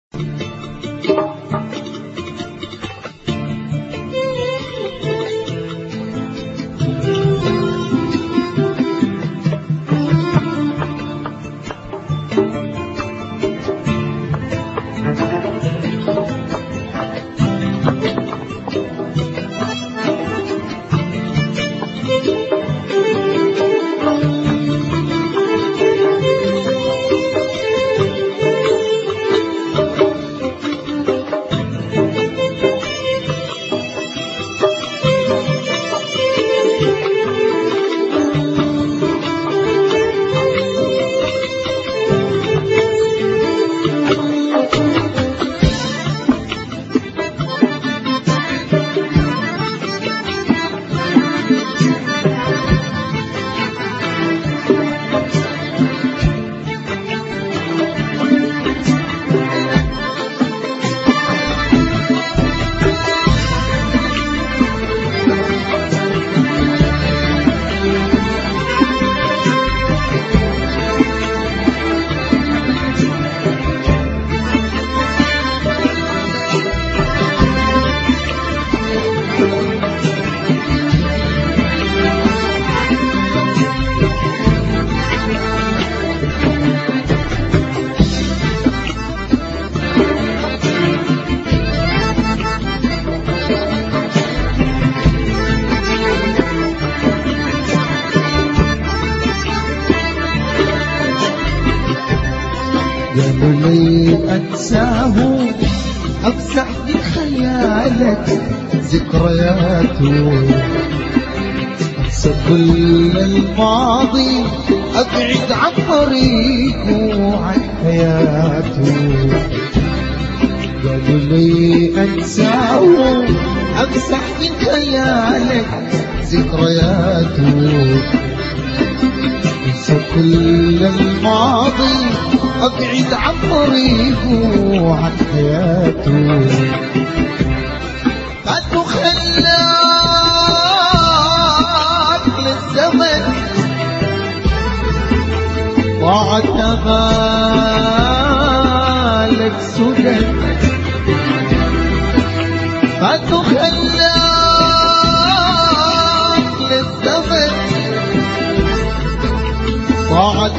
قالوا لي أنساه أفزع بخيالك ذكرياته أنسى كل الماضي أبعد عن طريقه وعن حياته قالوا لي أنساه أمسح من خيالك ذكرياته انسى كل الماضي ابعد عن طريقه وعن حياته فاتوا خلاك للزمن ضاعت امالك سدى فاتوا خلاك للزمن ضاعت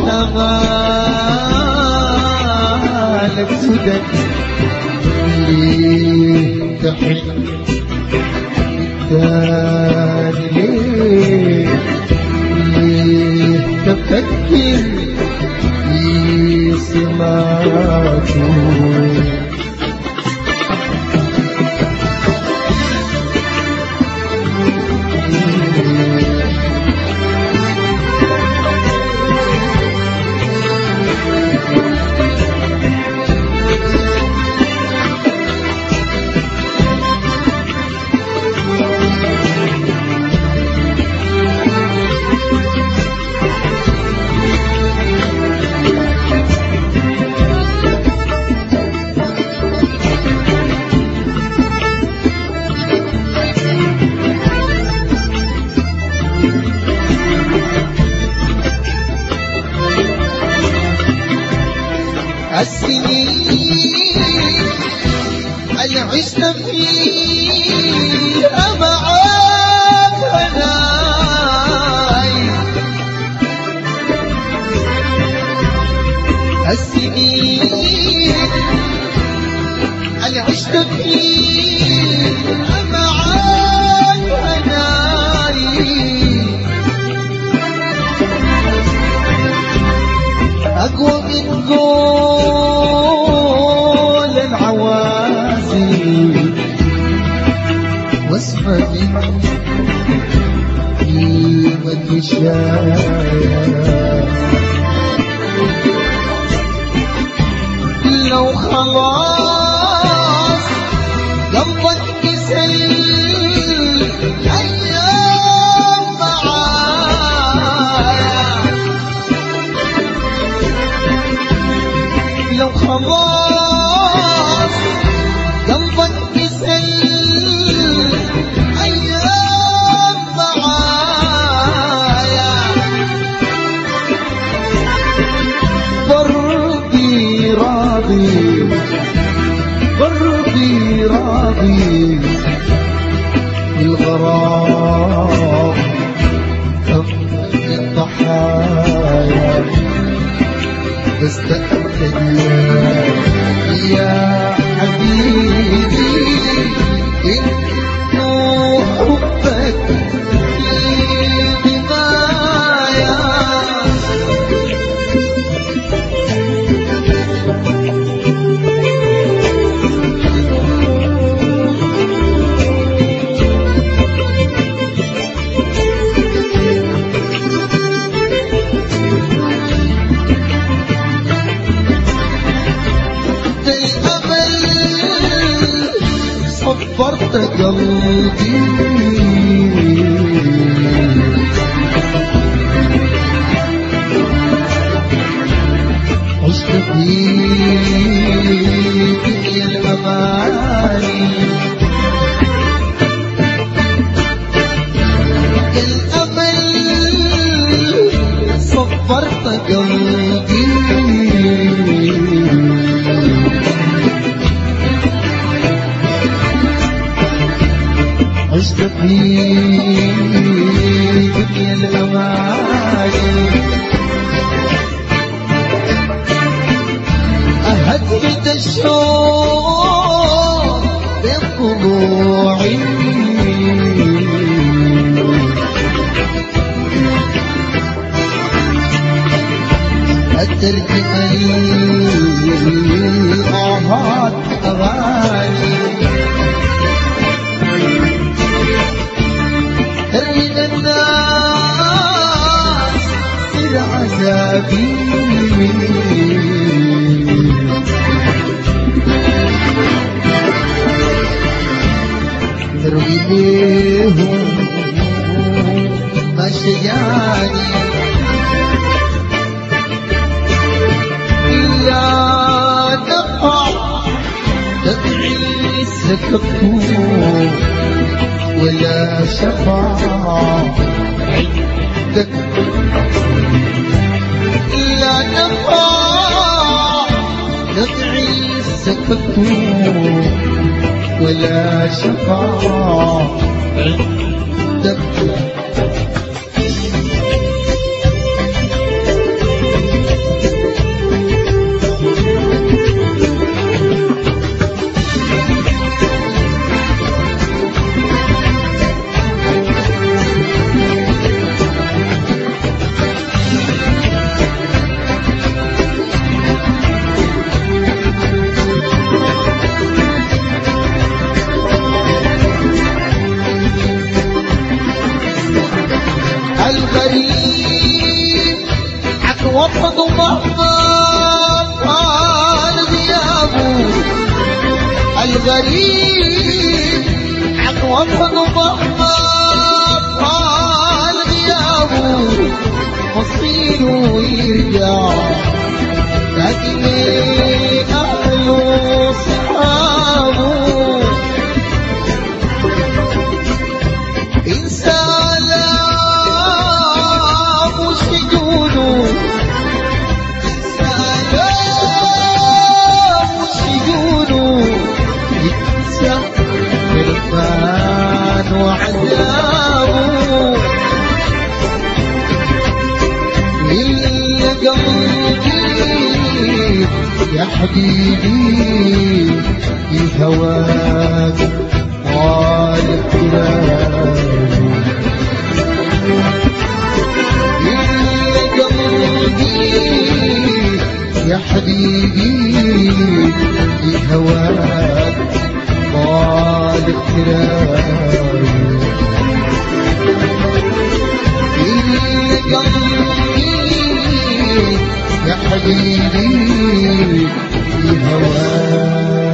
امالك سدى ليه تحن الثاني ليه ليه تفكر في سماته السنين اللي عشنا فيها معاك هناي السنين اللي عشنا فيها معاك هناي أقوى من قول العوازل واسمى من قيمة الشايع لو خلاص قلبك كسل أيام معايا لو خلاص قلبك كسل أيام معايا برضي راضي عزيز الغرام كم الضحايا بس تأكد يا حبيبي إنه حبك في دمايا الأمل صبرت قلبي عشت في دنيا الأماني الأمل صبرت قلبي عشت في دنيا الأماني أهدت الشوق بضلوعي أترجم الآهات أغاني من الناس سر عذابي نروي ليهم مشياني إلا نفع تدعي سكبوا ولا شفاعة عندك لا نفع ندعي سكت ولا شفاعة عندك الغريب عن وطن مهما طال غيابه الغريب عن وطن مهما طال غيابه مصيره يرجع لكن أهله وصحابه إنسان سجونه سلام سجونه ينسى حرمان وعذابه إلا قلبي يا حبيبي في هواك غالب كلامي إلا قلبي يا حبيبي في هواك غالب كلامي إلا قلبي يا حبيبي في هواك